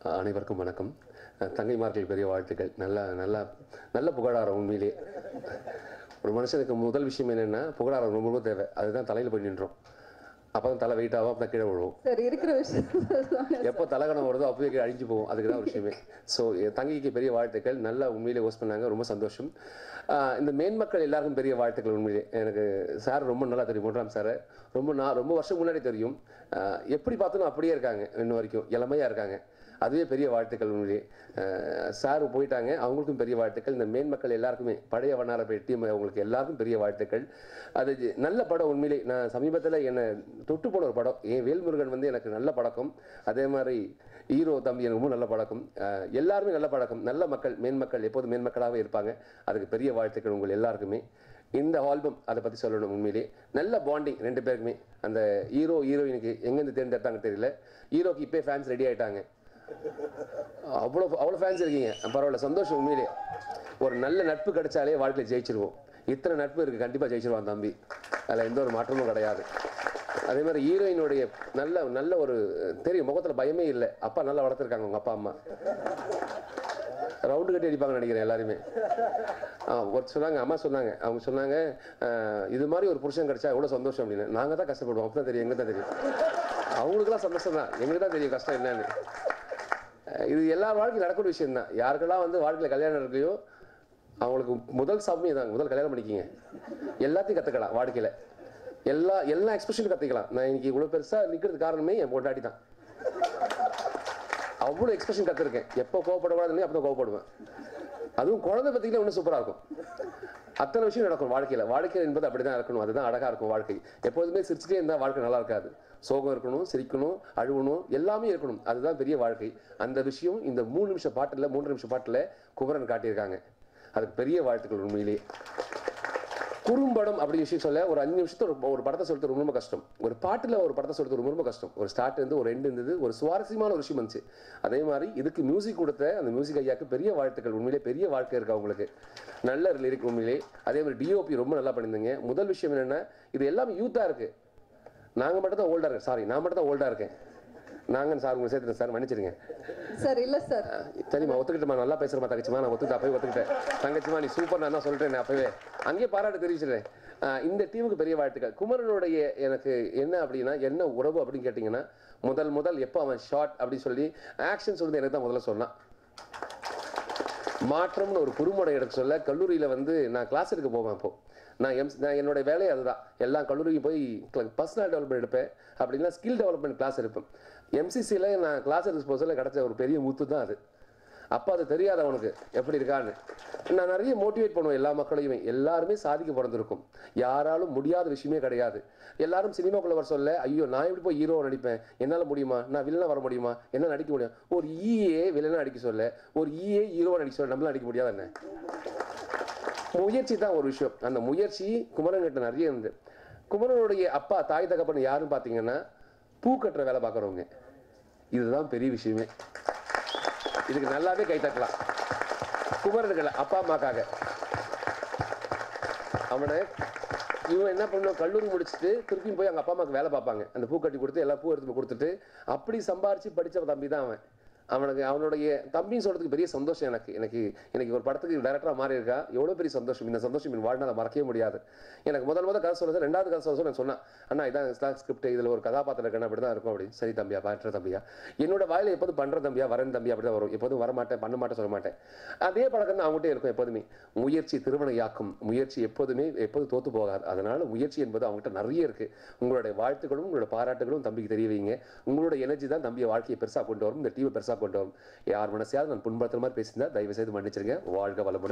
அஹ் அனைவருக்கும் வணக்கம் அஹ் தங்கைமார்கள் பெரிய வாழ்த்துக்கள் நல்ல நல்ல நல்ல புகழாரம் உண்மையிலே ஒரு மனுஷனுக்கு முதல் விஷயம் என்னென்னா புகழாரம் ரொம்ப ரொம்ப தேவை அதுதான் தலையில் போய் நின்றோம் அப்போ தான் தலை வெயிட் ஆகும் அப்போ தான் கீழே விழுவோம் சார் இருக்கிற விஷயம் எப்போ தலைகணம் வருதோ அப்போவே கீழே அழிஞ்சு போகும் அதுக்கு தான் ஒரு விஷயமே ஸோ தங்கிக்கு பெரிய வாழ்த்துக்கள் நல்லா உண்மையிலே ஹோஸ்ட் பண்ணாங்க ரொம்ப சந்தோஷம் ஆஹ் இந்த மேன்மக்கள் எல்லாருக்கும் பெரிய வாழ்த்துக்கள் உண்மையிலே எனக்கு சார் ரொம்ப நல்லா தெரியும் மூன்றாம் சார் ரொம்ப நான் ரொம்ப வருஷம் முன்னாடி தெரியும் ஆஹ் எப்படி பார்த்தாலும் அப்படியே இருக்காங்க இன்ன வரைக்கும் இளமையாக இருக்காங்க அதுவே பெரிய வாழ்த்துக்கள் உண்மையிலே சார் போயிட்டாங்க அவங்களுக்கும் பெரிய வாழ்த்துக்கள் இந்த மேன்மக்கள் எல்லாருக்குமே பழைய வண்ணாரப்பேட்டை டீம் அவங்களுக்கு எல்லாருக்கும் பெரிய வாழ்த்துக்கள் அது ஜி- நல்ல படம் உண்மையிலே நான் சமீபத்தில் என்னை தொட்டு போன ஒரு படம் என் வேல்முருகன் வந்து எனக்கு நல்ல பழக்கம் அதே மாதிரி ஹீரோ தம்பி எனக்கு ரொம்ப நல்ல பழக்கம் அஹ் எல்லாருமே நல்ல பழக்கம் நல்ல மக்கள் மேன்மக்கள் எப்போதும் மேன்மக்களாகவே இருப்பாங்க அதுக்கு பெரிய வாழ்த்துக்கள் உங்கள் எல்லாருக்குமே இந்த ஆல்பம் அதை பற்றி சொல்லணும் உண்மையிலே நல்ல பாண்டிங் ரெண்டு பேருக்குமே அந்த ஹீரோ ஹீரோயினுக்கு எங்கேருந்து தேர்ந்தெடுத்தாங்க தெரியல ஹீரோக்கு இப்போயே ஃபேன்ஸ் ரெடி ஆயிட்டாங்க அவ்வளோ அவ்வளோ ஃபேன்ஸ் இருக்கீங்க பரவாயில்ல சந்தோஷம் உண்மையிலே ஒரு நல்ல நட்பு கிடைச்சாலே வாழ்க்கையில் ஜெயிச்சிருவோம் இத்தனை நட்பு இருக்குது கண்டிப்பாக ஜெயிச்சிருவான் தம்பி அதில் எந்த ஒரு மாற்றமும் கிடையாது அதே மாதிரி ஹீரோயினுடைய நல்ல நல்ல ஒரு தெரியும் முகத்தில் பயமே இல்லை அப்பா நல்லா வளர்த்துருக்காங்க உங்கள் அப்பா அம்மா ரவுண்டு கட்டி அடிப்பாங்கன்னு நினைக்கிறேன் எல்லாருமே ஆ, ஒரு சொன்னாங்க அம்மா சொன்னாங்க அவங்க சொன்னாங்க ஆஹ், இது மாதிரி ஒரு புருஷன் கிடைச்சா எவ்வளோ சந்தோஷம் அப்படின்னு நாங்கள் தான் கஷ்டப்படுவோம் அப்போ தான் தெரியும் எங்களுக்கு தான் தெரியும் அவங்களுக்குலாம் சந்தோஷம் தான் எங்களுக்கு தான் தெரியும் கஷ்டம் என்னன்னு அஹ் இது எல்லா வாழ்க்கையும் நடக்கிற விஷயம் தான் யாருக்கெல்லாம் வந்து வாழ்க்கையில் கல்யாணம் இருக்கலையோ அவங்களுக்கு முதல் சமயம் தான் முதல் கல்யாணம் பண்ணிக்கிங்க எல்லாத்தையும் கற்றுக்கலாம் வாழ்க்கையில் எல்லா எல்லா எக்ஸ்பிரஷனும் கற்றுக்கலாம் நான் இன்னைக்கு இவ்வளோ பெருசாக நிற்கிறது காரணமே என் பொண்டாட்டி தான் அவ்வளோ எக்ஸ்பிரஷன் கற்றுருக்கேன் எப்போ கோவப்படக்கூடாதுன்னு அப்போ தான் கோவப்படுவேன் அதுவும் குழந்தை பற்றிக்கலாம் இன்னும் சூப்பராக இருக்கும் அத்தனை விஷயம் நடக்கும் வாழ்க்கையில் வாழ்க்கை என்பது அப்படி தான் இருக்கணும் அதுதான் அழகாக இருக்கும் வாழ்க்கை எப்போதுமே சிரிச்சுட்டே இருந்தால் வாழ்க்கை நல்லா இருக்காது சோகம் இருக்கணும் சிரிக்கணும் அழுவணும் எல்லாமே இருக்கணும் அதுதான் பெரிய வாழ்க்கை அந்த விஷயம் இந்த மூணு நிமிஷம் பாட்டில் மூன்று நிமிஷம் பாட்டில் குமரன் காட்டியிருக்காங்க அதுக்கு பெரிய வாழ்த்துக்கள் உண்மையிலேயே குறும்படம் அப்படி விஷயம் சொல்ல ஒரு அஞ்சு நிமிஷத்துல ஒரு ஒரு படத்தை சொல்றது ரொம்ப ரொம்ப கஷ்டம் ஒரு பாட்டுல ஒரு படத்தை சொல்றது ரொம்ப ரொம்ப கஷ்டம் ஒரு ஸ்டார்ட் இருந்து ஒரு எண்ட் இருந்தது ஒரு சுவாரஸ்யமான ஒரு விஷயம் இருந்துச்சு அதே மாதிரி இதுக்கு மியூசிக் கொடுத்த அந்த மியூசிக் ஐயாக்கு பெரிய வாழ்த்துக்கள் உண்மையிலே பெரிய வாழ்க்கை இருக்கு அவங்களுக்கு நல்ல லிரிக் உண்மையிலே அதே மாதிரி டிஓபி ரொம்ப நல்லா பண்ணியிருந்தீங்க முதல் விஷயம் என்னன்னா இது எல்லாமே யூத்தா இருக்கு நாங்க மட்டும் தான் ஓல்டா இருக்கேன் சாரி நான் மட்டும் தான் ஓல்டா இருக்கேன் நாங்க சார் உங்களை சேர்த்துட்டேன் சார் மன்னிச்சிருங்க சார் இல்ல சார் சரிம்மா ஒத்துக்கிட்டமா நல்லா பேசுறமா தங்கச்சிமா நான் ஒத்துக்கிட்ட அப்பவே ஒத்துக்கிட்டேன் தங்கச்சிமா நீ சூப்பர் நான் தான் சொல்லிட்டேன் நான் அப்பவே அங்கேயே பாராட்டு தெரிவிச்சிடுறேன் ஆஹ் இந்த டீமுக்கு பெரிய வாழ்த்துக்கள் குமரனுடைய எனக்கு என்ன அப்படின்னா என்ன உறவு அப்படின்னு கேட்டிங்கன்னா முதல் முதல் எப்போ அவன் ஷார்ட் அப்படின்னு சொல்லி ஆக்ஷன் சொல்றது எனக்கு தான் முதல்ல சொன்னான் மாற்றம்னு ஒரு குறும்படம் எடுக்க சொல்ல கல்லூரியில் வந்து நான் கிளாஸ் எடுக்க போவேன் அப்போ நான் எம்ஸ் நான் என்னோட வேலையை அதுதான் எல்லா கல்லூரிக்கும் போய் பர்சனல் டெவலப்மெண்ட் எடுப்பேன் அப்படின்னா ஸ்கில் டெவலப்மெண்ட் கிளாஸ் எடுப்பேன் எம்சிசியில் நான் கிளாஸ் எடுக்க போதில் கிடச்ச ஒரு பெரிய முத்து தான் அது அப்போ அது தெரியாது அவனுக்கு எப்படி இருக்கான்னு நான் நிறைய மோட்டிவேட் பண்ணுவேன் எல்லா மக்களையுமே எல்லாருமே சாதிக்க பிறந்திருக்கும் யாராலும் முடியாத விஷயமே கிடையாது எல்லாரும் சினிமாக்குள்ள வர சொல்ல ஐயோ நான் எப்படி போய் ஹீரோ நடிப்பேன் என்னால் முடியுமா நான் வில்லனா வர முடியுமா என்ன நடிக்க முடியும் ஒரு ஈஏ வில்லனா நடிக்க சொல்ல ஒரு ஈஏ ஹீரோவை நடிக்க சொல்ல நம்மளால நடிக்க முடியாது என்ன முயற்சி தான் ஒரு விஷயம் அந்த முயற்சி குமரன் கிட்ட நிறைய இருந்து குமரனுடைய அப்பா தாய் தகப்பன் யாருன்னு பார்த்தீங்கன்னா பூ கட்டுற வேலை பார்க்குறவங்க இதுதான் பெரிய விஷயமே இதுக்கு நல்லாவே கை தட்டலாம் குமரனுக்கு இல்ல, அப்பா அம்மாக்காக அவனை இவன் என்ன பண்ணுவான் கல்லூரி முடிச்சுட்டு திருப்பியும் போய் அவங்க அப்பா அம்மாவுக்கு வேலை பார்ப்பாங்க அந்த பூ கட்டி கொடுத்து எல்லா பூ எடுத்து போய் கொடுத்துட்டு அப்படி சம்பாரிச்சு படிச்ச தம்பி தான் அவன் அவனுக்கு அவனுடைய தம்பின்னு சொல்றதுக்கு பெரிய சந்தோஷம் எனக்கு எனக்கு எனக்கு ஒரு படத்துக்கு டேரக்டராக மாறி இருக்கா எவ்வளோ பெரிய சந்தோஷம் இந்த சந்தோஷம் என் வாழ்நாள் மறக்கவே முடியாது எனக்கு முதல் முதல் கதை சொல்றது ரெண்டாவது கதை சொல்ல நான் சொன்னேன் அண்ணா இதான் ஸ்லாக் ஸ்கிரிப்ட் இதில் ஒரு கதாபாத்திரம் இருக்கணும் அப்படி தான் இருக்கும் அப்படி சரி தம்பியா பாட்டுற தம்பியா என்னோட வாயில எப்போதும் பண்ற தம்பியா வரேன் தம்பி அப்படி தான் வரும் எப்போதும் வரமாட்டேன் பண்ண மாட்டேன் சொல்ல மாட்டேன் அதே பழக்கம் தான் அவங்ககிட்ட இருக்கும் எப்போதுமே முயற்சி திருமணையாக்கும் முயற்சி எப்போதுமே எப்போதும் தோத்து போகாது அதனால முயற்சி என்பது அவங்ககிட்ட நிறைய இருக்கு உங்களுடைய வாழ்த்துக்களும் உங்களோட பாராட்டுகளும் தம்பிக்கு தெரிய வைங்க உங்களோட எனர்ஜி தான் தம்பியை வாழ்க்கையை பெருசாக கொண்டு வரும் இந்த டீமை பெருசாக கொண்டு வரும் யார் மனசையாவது நான் புண்படுத்துற மாதிரி பேசியிருந்தா தயவு செய்து மன்னிச்சிருங்க வாழ்க வளமுடன்